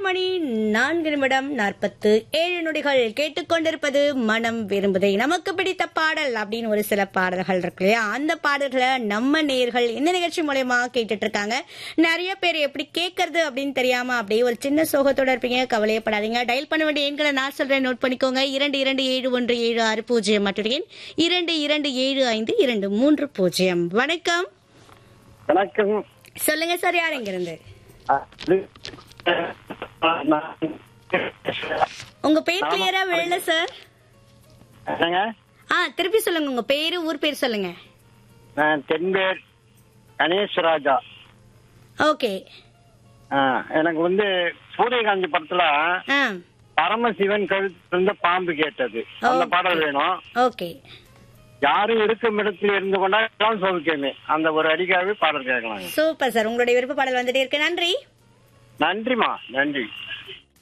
மணி நான்கு நிமிடம் நாற்பத்து ஏழு நொடிகள் கேட்டுக்கொண்டிருப்பது மனம் விரும்புதை நமக்கு பிடித்த பாடல் அப்படின்னு ஒரு சில பாடல்கள் இருக்கு இல்லையா அந்த பாடல்களை நம்ம நேர்கள் இந்த நிகழ்ச்சி மூலயமா கேட்டுட்டு இருக்காங்க நிறைய பேர் எப்படி கேட்கறது அப்படின்னு தெரியாம அப்படியே ஒரு சின்ன சோகத்தோட இருப்பீங்க கவலையப்படாதீங்க டயல் பண்ண வேண்டிய எண்களை நான் சொல்றேன் நோட் பண்ணிக்கோங்க இரண்டு இரண்டு ஏழு ஒன்று ஏழு ஆறு பூஜ்ஜியம் மற்றும் எண் இரண்டு இரண்டு ஏழு ஐந்து இரண்டு மூன்று பூஜ்ஜியம் வணக்கம் வணக்கம் சொல்லுங்க சார் யார் இங்கிருந்து உங்க பேர் கிளியரா விழல சார் என்னங்க ஆ திருப்பி சொல்லுங்க உங்க பேரு ஊர் பேர் சொல்லுங்க நான் தென்பேர் கணேஷ்ராஜா ஓகே ஆ, எனக்கு வந்து சூரியகாந்தி படத்துல ஆ பரமசிவன் கழுத்திலிருந்து பாம்பு கேட்டது அந்த ஓ. பாடல் வேணும் ஓகே யாரும் இருக்கும் இடத்தில் இருந்து கொண்டா எல்லாம் சௌக்கியமே அந்த ஒரு அடிக்காகவே பாடல் கேட்கலாங்க சூப்பர் சார் உங்களுடைய விருப்ப பாடல் வந்துட்டே இருக்கு நன்றி நன்றிமா நன்றி